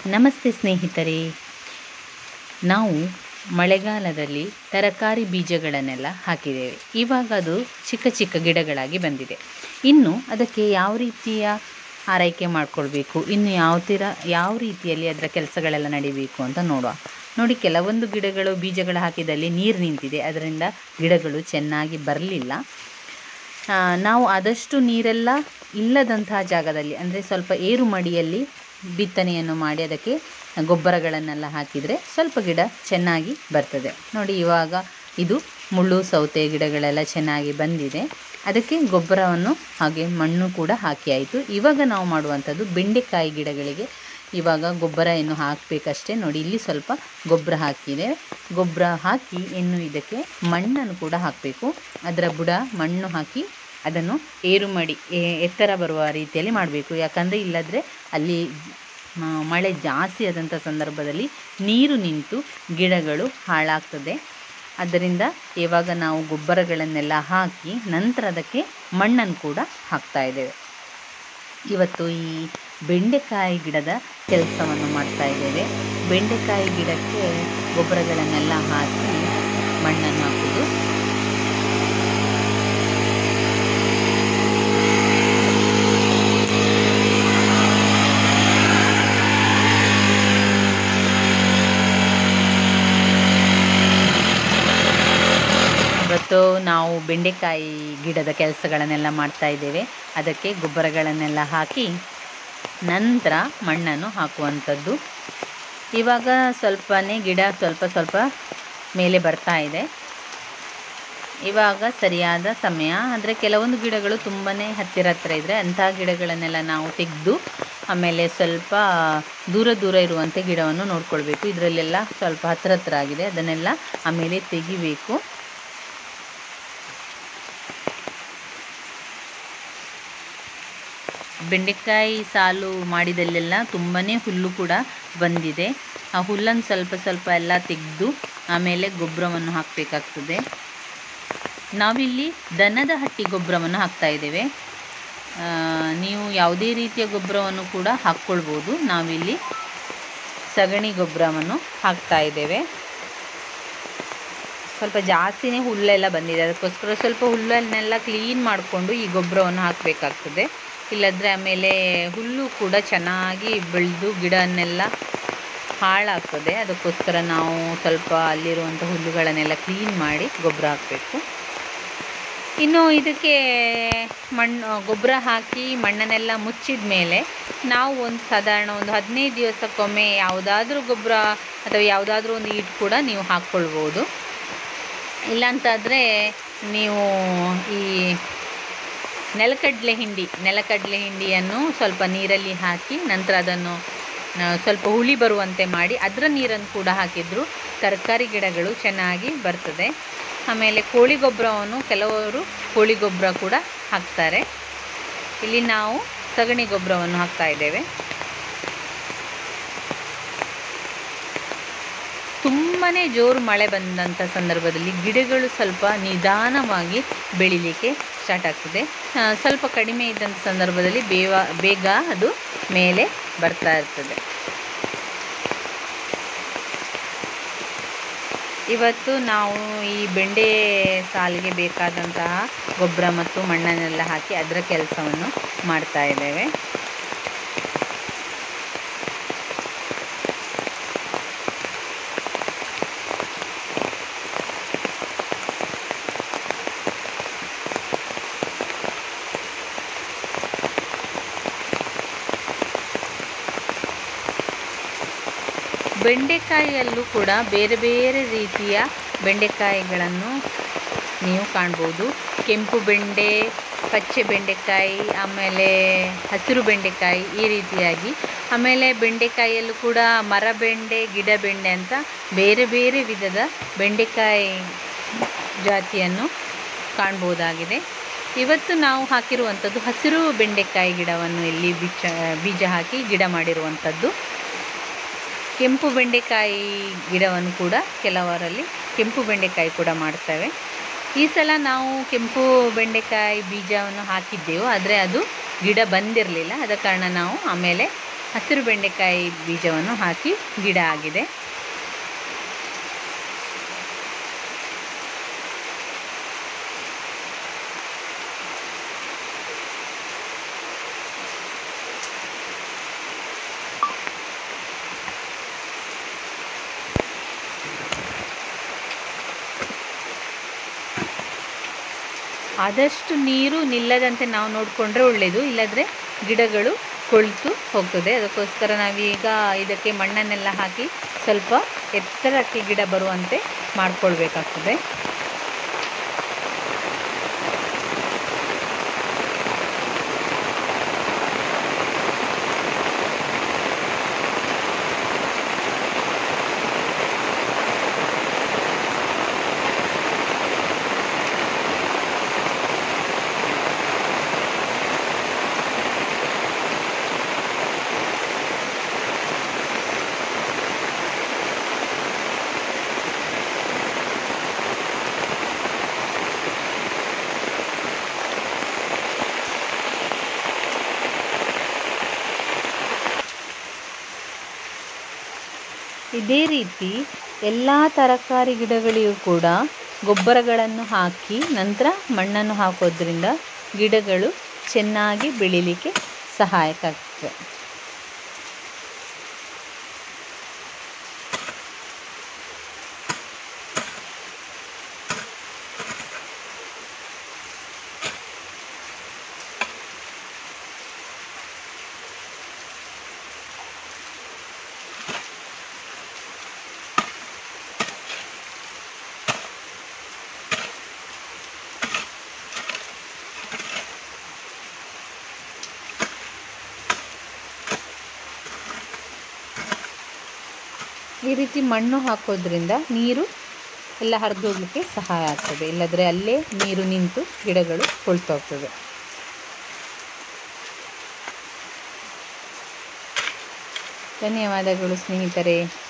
ನಮಸ್ತೆ ಸ್ನೇಹಿತರೆ ನಾವು ಮಳೆಗಾಲದಲ್ಲಿ ತರಕಾರಿ ಬೀಜಗಳನ್ನೆಲ್ಲ ಹಾಕಿದ್ದೇವೆ ಇವಾಗ ಅದು ಚಿಕ್ಕ ಚಿಕ್ಕ ಗಿಡಗಳಾಗಿ ಬಂದಿದೆ ಇನ್ನು ಅದಕ್ಕೆ ಯಾವ ರೀತಿಯ ಆರೈಕೆ ಮಾಡಿಕೊಳ್ಬೇಕು ಇನ್ನು ಯಾವ ಥರ ಯಾವ ರೀತಿಯಲ್ಲಿ ಅದರ ಕೆಲಸಗಳೆಲ್ಲ ನಡಿಬೇಕು ಅಂತ ನೋಡುವ ನೋಡಿ ಕೆಲವೊಂದು ಗಿಡಗಳು ಬೀಜಗಳು ಹಾಕಿದಲ್ಲಿ ನೀರು ನಿಂತಿದೆ ಅದರಿಂದ ಗಿಡಗಳು ಚೆನ್ನಾಗಿ ಬರಲಿಲ್ಲ ಆ, ನಾವು ಆದಷ್ಟು ನೀರೆಲ್ಲ ಇಲ್ಲದಂತಹ ಜಾಗದಲ್ಲಿ ಅಂದರೆ ಸ್ವಲ್ಪ ಏರು ಮಡಿಯಲ್ಲಿ ಬಿತ್ತನೆಯನ್ನು ಮಾಡಿ ಅದಕ್ಕೆ ಗೊಬ್ಬರಗಳನ್ನೆಲ್ಲ ಹಾಕಿದರೆ ಸ್ವಲ್ಪ ಗಿಡ ಚೆನ್ನಾಗಿ ಬರ್ತದೆ ನೋಡಿ ಇವಾಗ ಇದು ಮುಳ್ಳು ಸೌತೆ ಗಿಡಗಳೆಲ್ಲ ಚೆನ್ನಾಗಿ ಬಂದಿದೆ ಅದಕ್ಕೆ ಗೊಬ್ಬರವನ್ನು ಹಾಗೆ ಮಣ್ಣು ಕೂಡ ಹಾಕಿ ಆಯಿತು ಇವಾಗ ನಾವು ಮಾಡುವಂಥದ್ದು ಬೆಂಡೆಕಾಯಿ ಗಿಡಗಳಿಗೆ ಇವಾಗ ಗೊಬ್ಬರ ಏನು ಹಾಕಬೇಕಷ್ಟೇ ನೋಡಿ ಇಲ್ಲಿ ಸ್ವಲ್ಪ ಗೊಬ್ಬರ ಹಾಕಿದೆ ಗೊಬ್ಬರ ಹಾಕಿ ಇನ್ನು ಇದಕ್ಕೆ ಮಣ್ಣನ್ನು ಕೂಡ ಹಾಕಬೇಕು ಅದರ ಬುಡ ಮಣ್ಣು ಹಾಕಿ ಅದನ್ನು ಏರು ಮಾಡಿ ಎ- ಎತ್ತರ ಬರುವ ರೀತಿಯಲ್ಲಿ ಮಾಡಬೇಕು ಯಾಕಂದರೆ ಇಲ್ಲದ್ರೆ ಅಲ್ಲಿ ಆ, ಮಳೆ ಜಾಸ್ತಿ ಆದಂಥ ಸಂದರ್ಭದಲ್ಲಿ ನೀರು ನಿಂತು ಗಿಡಗಳು ಹಾಳಾಗ್ತದೆ ಆದ್ದರಿಂದ ಇವಾಗ ನಾವು ಗೊಬ್ಬರಗಳನ್ನೆಲ್ಲ ಹಾಕಿ ನಂತರ ಅದಕ್ಕೆ ಮಣ್ಣನ್ನು ಕೂಡ ಹಾಕ್ತಾ ಇದ್ದೇವೆ ಇವತ್ತು ಈ ಬೆಂಡೆಕಾಯಿ ಗಿಡದ ಕೆಲಸವನ್ನು ಮಾಡ್ತಾ ಇದ್ದೇವೆ ಬೆಂಡೆಕಾಯಿ ಗಿಡಕ್ಕೆ ಗೊಬ್ಬರಗಳನ್ನೆಲ್ಲ ಹಾಕಿ ಮಣ್ಣನ್ನು ಹಾಕೋದು ಇವತ್ತು ನಾವು ಬೆಂಡೆಕಾಯಿ ಗಿಡದ ಕೆಲಸಗಳನ್ನೆಲ್ಲ ಮಾಡ್ತಾ ಇದ್ದೇವೆ ಅದಕ್ಕೆ ಗೊಬ್ಬರಗಳನ್ನೆಲ್ಲ ಹಾಕಿ ನಂತರ ಮಣ್ಣನ್ನು ಹಾಕುವಂಥದ್ದು ಇವಾಗ ಸ್ವಲ್ಪನೇ ಗಿಡ ಸ್ವಲ್ಪ ಸ್ವಲ್ಪ ಮೇಲೆ ಬರ್ತಾ ಇದೆ ಇವಾಗ ಸರಿಯಾದ ಸಮಯ ಅಂದರೆ ಕೆಲವೊಂದು ಗಿಡಗಳು ತುಂಬಾ ಹತ್ತಿರ ಹತ್ತಿರ ಇದ್ದರೆ ಅಂತಹ ಗಿಡಗಳನ್ನೆಲ್ಲ ನಾವು ತೆಗೆದು ಆಮೇಲೆ ಸ್ವಲ್ಪ ದೂರ ದೂರ ಇರುವಂತೆ ಗಿಡವನ್ನು ನೋಡ್ಕೊಳ್ಬೇಕು ಇದರಲ್ಲೆಲ್ಲ ಸ್ವಲ್ಪ ಹತ್ತಿರ ಹತ್ತಿರ ಆಗಿದೆ ಅದನ್ನೆಲ್ಲ ಆಮೇಲೆ ತೆಗಿಬೇಕು ಬೆಂಡೆಕಾಯಿ ಸಾಲು ಮಾಡಿದಲ್ಲೆಲ್ಲ ತುಂಬಾ ಹುಲ್ಲು ಕೂಡ ಬಂದಿದೆ ಆ ಹುಲ್ಲನ್ನು ಸ್ವಲ್ಪ ಸ್ವಲ್ಪ ಎಲ್ಲ ತೆಗೆದು ಆಮೇಲೆ ಗೊಬ್ಬರವನ್ನು ಹಾಕಬೇಕಾಗ್ತದೆ ನಾವಿಲ್ಲಿ ದನದ ಹಟ್ಟಿ ಗೊಬ್ಬರವನ್ನು ಹಾಕ್ತಾ ಇದ್ದೇವೆ ಆ, ನೀವು ಯಾವುದೇ ರೀತಿಯ ಗೊಬ್ಬರವನ್ನು ಕೂಡ ಹಾಕ್ಕೊಳ್ಬೋದು ನಾವಿಲ್ಲಿ ಸಗಣಿ ಗೊಬ್ಬರವನ್ನು ಹಾಕ್ತಾ ಇದ್ದೇವೆ ಸ್ವಲ್ಪ ಜಾಸ್ತಿನೇ ಹುಲ್ಲೆಲ್ಲ ಬಂದಿದೆ ಅದಕ್ಕೋಸ್ಕರ ಸ್ವಲ್ಪ ಹುಲ್ಲನ್ನೆಲ್ಲ ಕ್ಲೀನ್ ಮಾಡಿಕೊಂಡು ಈ ಗೊಬ್ಬರವನ್ನು ಹಾಕಬೇಕಾಗ್ತದೆ ಇಲ್ಲದ್ರೆ ಆಮೇಲೆ ಹುಲ್ಲು ಕೂಡ ಚೆನ್ನಾಗಿ ಬೆಳೆದು ಗಿಡನ್ನೆಲ್ಲ ಹಾಳಾಗ್ತದೆ ಅದಕ್ಕೋಸ್ಕರ ನಾವು ಸ್ವಲ್ಪ ಅಲ್ಲಿರುವಂಥ ಹುಲ್ಲುಗಳನ್ನೆಲ್ಲ ಕ್ಲೀನ್ ಮಾಡಿ ಗೊಬ್ಬರ ಹಾಕಬೇಕು ಇನ್ನು ಇದಕ್ಕೆ ಮಣ್ಣು ಗೊಬ್ಬರ ಹಾಕಿ ಮಣ್ಣನ್ನೆಲ್ಲ ಮುಚ್ಚಿದ ಮೇಲೆ ನಾವು ಒಂದು ಸಾಧಾರಣ ಒಂದು ಹದಿನೈದು ದಿವಸಕ್ಕೊಮ್ಮೆ ಯಾವುದಾದ್ರೂ ಗೊಬ್ಬರ ಅಥವಾ ಯಾವುದಾದ್ರೂ ಒಂದು ಈಟ್ ಕೂಡ ನೀವು ಹಾಕ್ಕೊಳ್ಬೋದು ಇಲ್ಲಾಂತಾದರೆ ನೀವು ಈ ನೆಲಕಡಲೆ ಹಿಂಡಿ ನೆಲಕಡಲೆ ಹಿಂಡಿಯನ್ನು ಸ್ವಲ್ಪ ನೀರಲ್ಲಿ ಹಾಕಿ ನಂತರ ಅದನ್ನು ಆ, ಸ್ವಲ್ಪ ಹುಳಿ ಬರುವಂತೆ ಮಾಡಿ ಅದರ ನೀರನ್ನು ಕೂಡ ಹಾಕಿದರೂ ತರಕಾರಿ ಗಿಡಗಳು ಚೆನ್ನಾಗಿ ಬರ್ತದೆ ಆಮೇಲೆ ಕೋಳಿ ಗೊಬ್ಬರವನ್ನು ಕೆಲವರು ಕೋಳಿ ಗೊಬ್ಬರ ಕೂಡ ಹಾಕ್ತಾರೆ ಇಲ್ಲಿ ನಾವು ಸಗಣಿ ಗೊಬ್ಬರವನ್ನು ಹಾಕ್ತಾ ಇದ್ದೇವೆ ತುಂಬಾ ಜೋರು ಮಳೆ ಬಂದಂಥ ಸಂದರ್ಭದಲ್ಲಿ ಗಿಡಗಳು ಸ್ವಲ್ಪ ನಿಧಾನವಾಗಿ ಬೆಳಿಲಿಕ್ಕೆ ಸ್ಟಾರ್ಟ್ ಆಗ್ತದೆ ಆ, ಸ್ವಲ್ಪ ಕಡಿಮೆ ಇದ್ದಂಥ ಸಂದರ್ಭದಲ್ಲಿ ಬೇವ ಬೇಗ ಅದು ಮೇಲೆ ಬರ್ತಾ ಇರ್ತದೆ ಇವತ್ತು ನಾವು ಈ ಬೆಂಡೆ ಸಾಲಿಗೆ ಬೇಕಾದಂತಹ ಗೊಬ್ಬರ ಮತ್ತು ಮಣ್ಣನ್ನೆಲ್ಲ ಹಾಕಿ ಅದರ ಕೆಲಸವನ್ನು ಮಾಡ್ತಾ ಇದ್ದೇವೆ ಬೆಂಡೆಕಾಯಿಯಲ್ಲೂ ಕೂಡ ಬೇರೆ ಬೇರೆ ರೀತಿಯ ಬೆಂಡೆಕಾಯಿಗಳನ್ನು ನೀವು ಕಾಣ್ಬೋದು ಕೆಂಪು ಬೆಂಡೆ ಪಚ್ಚೆ ಬೆಂಡೆಕಾಯಿ ಆಮೇಲೆ ಹಸಿರು ಬೆಂಡೆಕಾಯಿ ಈ ರೀತಿಯಾಗಿ ಆಮೇಲೆ ಬೆಂಡೆಕಾಯಿಯಲ್ಲೂ ಕೂಡ ಮರ ಬೆಂಡೆ ಗಿಡ ಬೆಂಡೆ ಅಂತ ಬೇರೆ ಬೇರೆ ವಿಧದ ಬೆಂಡೆಕಾಯಿ ಜಾತಿಯನ್ನು ಕಾಣ್ಬೋದಾಗಿದೆ ಇವತ್ತು ನಾವು ಹಾಕಿರುವಂಥದ್ದು ಹಸಿರು ಬೆಂಡೆಕಾಯಿ ಗಿಡವನ್ನು ಇಲ್ಲಿ ಬೀಜ ಬೀಜ ಹಾಕಿ ಗಿಡ ಮಾಡಿರುವಂಥದ್ದು ಕೆಂಪು ಬೆಂಡೆಕಾಯಿ ಗಿಡವನ್ನು ಕೂಡ ಕೆಲವರಲ್ಲಿ ಕೆಂಪು ಬೆಂಡೆಕಾಯಿ ಕೂಡ ಮಾಡ್ತೇವೆ ಈ ಸಲ ನಾವು ಕೆಂಪು ಬೆಂಡೆಕಾಯಿ ಬೀಜವನ್ನು ಹಾಕಿದ್ದೆವು ಆದರೆ ಅದು ಗಿಡ ಬಂದಿರಲಿಲ್ಲ ಆದ ಕಾರಣ ನಾವು ಆಮೇಲೆ ಹಸಿರು ಬೆಂಡೆಕಾಯಿ ಬೀಜವನ್ನು ಹಾಕಿ ಗಿಡ ಆಗಿದೆ ಆದಷ್ಟು ನೀರು ನಿಲ್ಲದಂತೆ ನಾವು ನೋಡಿಕೊಂಡ್ರೆ ಒಳ್ಳೆಯದು ಇಲ್ಲದ್ರೆ ಗಿಡಗಳು ಕೊಳ್ತು ಹೋಗ್ತದೆ ಅದಕ್ಕೋಸ್ಕರ ನಾವೀಗ ಇದಕ್ಕೆ ಮಣ್ಣನ್ನೆಲ್ಲ ಹಾಕಿ ಸ್ವಲ್ಪ ಎತ್ತರಕ್ಕೆ ಗಿಡ ಬರುವಂತೆ ಮಾಡಿಕೊಳ್ಬೇಕಾಗ್ತದೆ ಇದೇ ರೀತಿ ಎಲ್ಲ ತರಕಾರಿ ಗಿಡಗಳಿಗೂ ಕೂಡ ಗೊಬ್ಬರಗಳನ್ನು ಹಾಕಿ ನಂತರ ಮಣ್ಣನ್ನು ಹಾಕೋದ್ರಿಂದ ಗಿಡಗಳು ಚೆನ್ನಾಗಿ ಬೆಳೀಲಿಕ್ಕೆ ಸಹಾಯಕ ಆಗ್ತದೆ ಈ ರೀತಿ ಮಣ್ಣು ಹಾಕೋದ್ರಿಂದ ನೀರು ಎಲ್ಲ ಹರಿದು ಹೋಗ್ಲಿಕ್ಕೆ ಸಹಾಯ ಆಗ್ತದೆ ಇಲ್ಲದ್ರೆ ಅಲ್ಲೇ ನೀರು ನಿಂತು ಗಿಡಗಳು ಕೊಳ್ತೋಗ್ತದೆ ಧನ್ಯವಾದಗಳು ಸ್ನೇಹಿತರೆ